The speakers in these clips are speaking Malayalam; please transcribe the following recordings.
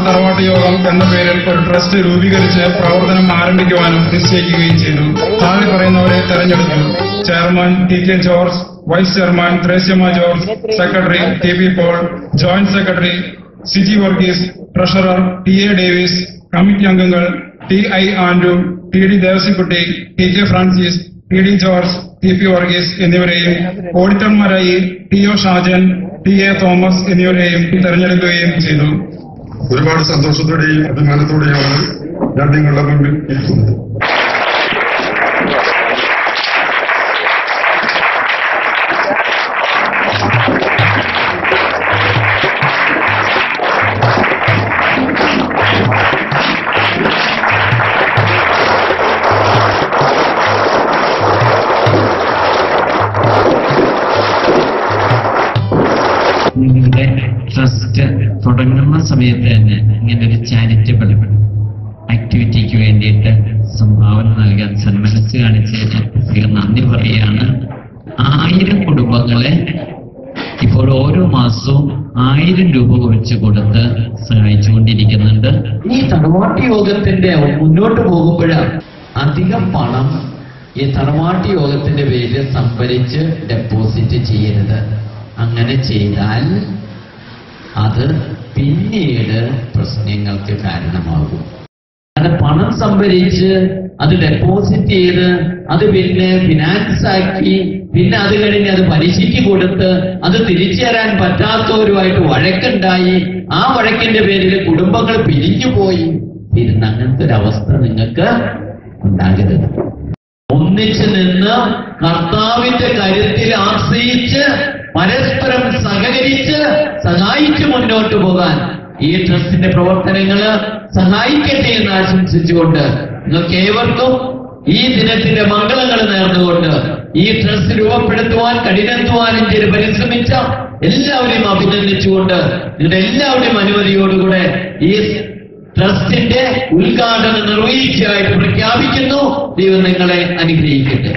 തറവാട്ട് യോഗം എന്ന പേരിൽ ഒരു ട്രസ്റ്റ് രൂപീകരിച്ച് പ്രവർത്തനം ആരംഭിക്കുവാനും നിശ്ചയിക്കുകയും ചെയ്തു താഴെ പറയുന്നവരെ തെരഞ്ഞെടുത്തു chairman T K George vice chairman Thresiamma George secretary T P Paul joint secretary Siji Varghese treasurer T A Davis committee അംഗങ്ങൾ ടി ഐ ആൻഡു T D Devasikutty T K Francis T D George T P Varghese എന്നിവരെയും ഓഡിറ്റർമാരായി T O Shajan T A Thomas എന്നിവരെയും തെരഞ്ഞെടുക്കുകയും ചെയ്തു ഒരുപാട് സന്തോഷത്തോടെയും അഭിമാനത്തോടെയാണ് ഞാൻ നിങ്ങളുടെ മുമ്പിൽ ഇരിക്കുന്നത് നിങ്ങളുടെ ട്രസ്റ്റ് തുടങ്ങുന്ന സമയത്ത് തന്നെ ഇങ്ങനെ ഒരു ചാരിറ്റബിൾ ആക്ടിവിറ്റിക്ക് വേണ്ടിയിട്ട് സംഭാവന നൽകാൻ സന്മനസ് കാണിച്ചതിന് പ്രത്യേകം നന്ദി പറയുകയാണ് ആയിരം കുടുംബങ്ങളെ ഇപ്പോൾ ഓരോ മാസവും ആയിരം രൂപ വെച്ച് കൊടുത്ത് സഹായിച്ചുകൊണ്ടിരിക്കുന്നുണ്ട് ഈ തറവാട്ട് യോഗത്തിന്റെ മുന്നോട്ട് പോകുമ്പോഴാണ് അധികം പണം ഈ തറവാട്ട് യോഗത്തിന്റെ പേരിൽ സംഭരിച്ച് ഡെപ്പോസിറ്റ് ചെയ്യരുത് അങ്ങനെ ചെയ്താൽ അത് പിന്നീട് പ്രശ്നങ്ങൾക്ക് കാരണമാകും അത് പണം സംഭരിച്ച് അത് ഡെപ്പോസിറ്റ് ചെയ്ത് അത് പിന്നെ ഫിനാൻസ് ആക്കി പിന്നെ അത് കഴിഞ്ഞ് അത് പലിശയ്ക്ക് കൊടുത്ത് അത് തിരിച്ചു തരാൻ പറ്റാത്തവരുമായിട്ട് വഴക്കുണ്ടായി ആ വഴക്കിന്റെ പേരിൽ കുടുംബങ്ങൾ പിരിഞ്ഞു പോയി ഇരുന്ന് അങ്ങനത്തെ ഒരു അവസ്ഥ നിങ്ങൾക്ക് ഉണ്ടാകരുത് ഒന്നിച്ചു നിന്ന് കർത്താവിന്റെ കരുത്തിൽ ആശ്രയിച്ച് പരസ്പരം സഹകരിച്ച് സഹായിച്ചു മുന്നോട്ട് പോകാൻ ഈ ട്രസ്റ്റിന്റെ പ്രവർത്തനങ്ങള് സഹായിക്കട്ടെ എന്ന് ആശംസിച്ചുകൊണ്ട് നിങ്ങൾക്ക് ഏവർക്കും ഈ ദിനത്തിന്റെ മംഗളങ്ങൾ നേർന്നുകൊണ്ട് ഈ ട്രസ്റ്റ് രൂപപ്പെടുത്തുവാൻ കഠിനാധ്വാനം ചെയ്ത് പരിശ്രമിച്ച എല്ലാവരെയും അഭിനന്ദിച്ചുകൊണ്ട് നിങ്ങളുടെ എല്ലാവരുടെയും അനുമതിയോടുകൂടെ ഈ ട്രസ്റ്റിന്റെ ഉദ്ഘാടനം നിർവഹിച്ചതായിട്ട് പ്രഖ്യാപിക്കുന്നു ദൈവം നിങ്ങളെ അനുഗ്രഹിക്കട്ടെ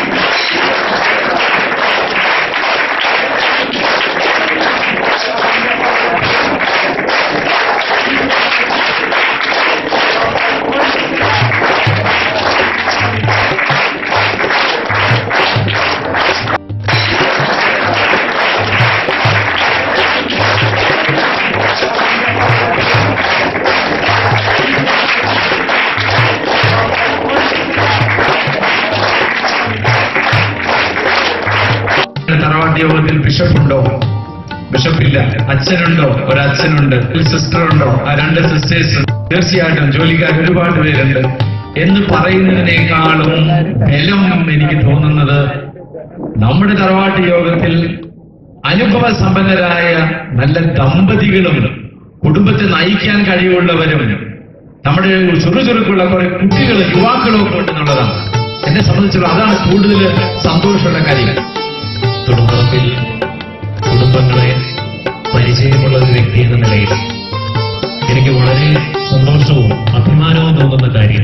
തറവാട്ട് യോഗത്തിൽ ബിഷപ്പുണ്ടോ ബിഷപ്പില്ല അച്ഛനുണ്ടോ ഒരു അച്ഛനുണ്ട് ഒരു സിസ്റ്റർ ഉണ്ടോ ആ രണ്ട് സിസ്റ്റേഴ്സ് തീർച്ചയായിട്ടും ജോലിക്കാർ ഒരുപാട് പേരുണ്ട് എന്ന് പറയുന്നതിനേക്കാളും ബലം എനിക്ക് തോന്നുന്നത് നമ്മുടെ തറവാട്ട് യോഗത്തിൽ അനുഭവ സമ്പന്നരായ നല്ല ദമ്പതികളും കുടുംബത്തെ നയിക്കാൻ കഴിവുള്ളവരും നമ്മുടെ ചുറുചുറുക്കുള്ള കുറെ കുട്ടികളും യുവാക്കളും ഒക്കെ ഉണ്ടെന്നുള്ളതാണ് എന്നെ സംബന്ധിച്ചുള്ള അതാണ് കൂടുതൽ സന്തോഷമുള്ള കാര്യം കുടുംബത്തിൽ കുടുംബങ്ങളെ പരിചയമുള്ള ഒരു വ്യക്തി എന്ന നിലയിൽ എനിക്ക് വളരെ സന്തോഷവും അഭിമാനവും തോന്നുന്ന കാര്യം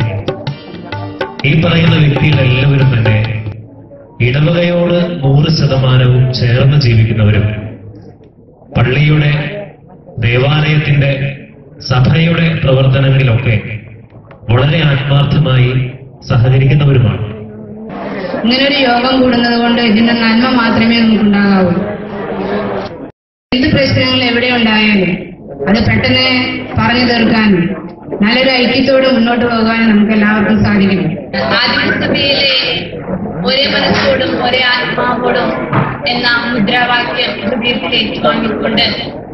ഈ പറയുന്ന വ്യക്തികളെല്ലാവരും തന്നെ ഇടവകയോട് നൂറ് ശതമാനവും ചേർന്ന് ജീവിക്കുന്നവരും പള്ളിയുടെ ദേവാലയത്തിന്റെ സഭയുടെ പ്രവർത്തനങ്ങളിലൊക്കെ വളരെ ആത്മാർത്ഥമായി സഹകരിക്കുന്നവരുമാണ് ഇങ്ങനൊരു യോഗം കൂടുന്നത് കൊണ്ട് ഇതിന്റെ നന്മ മാത്രമേ നമുക്കുണ്ടാകാവൂ എന്ത് പ്രശ്നങ്ങൾ എവിടെ ഉണ്ടായാലും അത് പെട്ടെന്ന് പറഞ്ഞു തീർക്കാനും നല്ലൊരു ഐക്യത്തോടെ മുന്നോട്ട് പോകാനും നമുക്ക് എല്ലാവർക്കും സാധിക്കണം ആദിമസഭയിലെ ഒരേ മനസ്സോടും ഒരേ ആത്മാവോടും എന്ന മുദ്രാവാക്യം ഹൃദയത്തിൽ ഏറ്റുവാങ്ങിക്കൊണ്ട്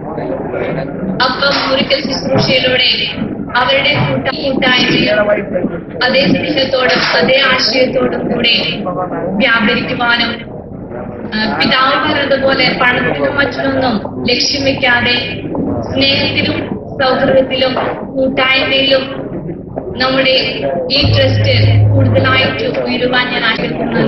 അപ്പം മുറിക്കൽ ശുശ്രൂഷയിലൂടെ അവരുടെ കൂട്ട കൂട്ടായ്മയും അതേ സ്നേഹത്തോടും അതേ ആശയത്തോടും കൂടെ വ്യാപരിക്കുവാനും ആ, പിതാവ് പറഞ്ഞതുപോലെ പണത്തിനും മറ്റൊന്നും ലക്ഷ്യം വെക്കാതെ സ്നേഹത്തിലും സൗഹൃദത്തിലും കൂട്ടായ്മയിലും നമ്മുടെ ഈ ട്രസ്റ്റ് കൂടുതലായിട്ട് ഉയരുവാൻ ഞാൻ ആഗ്രഹിക്കുന്നു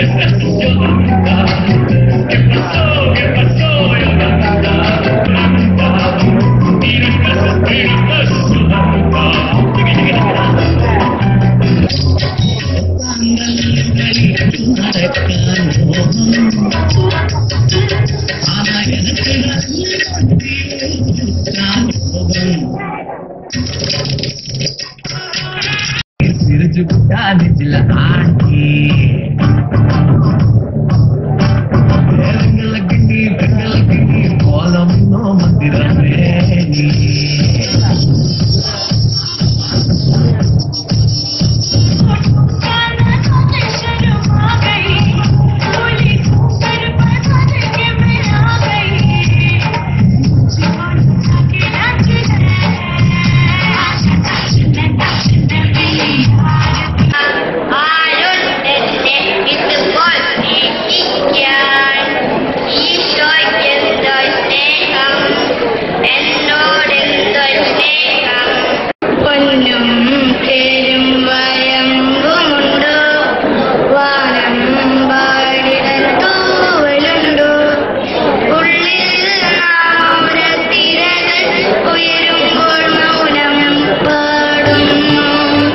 ആരുണ്ടെന്നെ ഇതുപോൽ സ്നേഹിക്കാൻ ഈശോയ്ക്കെന്തോ സ്നേഹം എന്നോടെന്തോ സ്നേഹം പൊന്നും ചേരും വയമ്പുമുണ്ടോ വാനം പാടിടൻ തൂവലുണ്ടോ ഉള്ളിൽ നാമരത്തിരകൾ ഉയരുമ്പോൾ മൗനം പാടുന്നു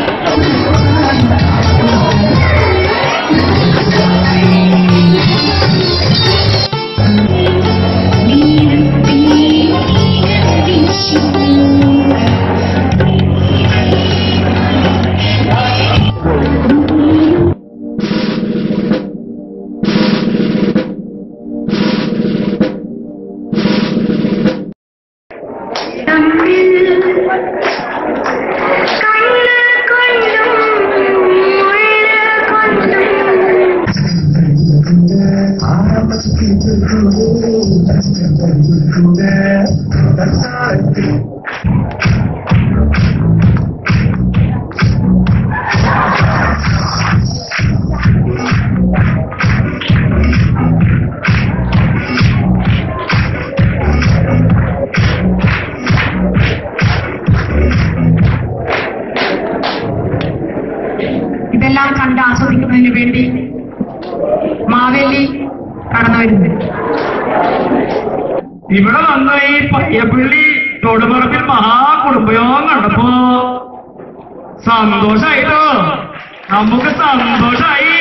ഇതെല്ലാം കണ്ട് ആസ്വദിക്കുന്നതിന് വേണ്ടി മാവേലി കടന്നു വരുന്നു ഇവിടെ വന്ന ഈ പയ്യപ്പള്ളി തൊടുപറമ്പിൽ മഹാകുടുംബയോഗം കണ്ടപ്പോ സന്തോഷായിട്ടോ നമുക്ക് സന്തോഷായി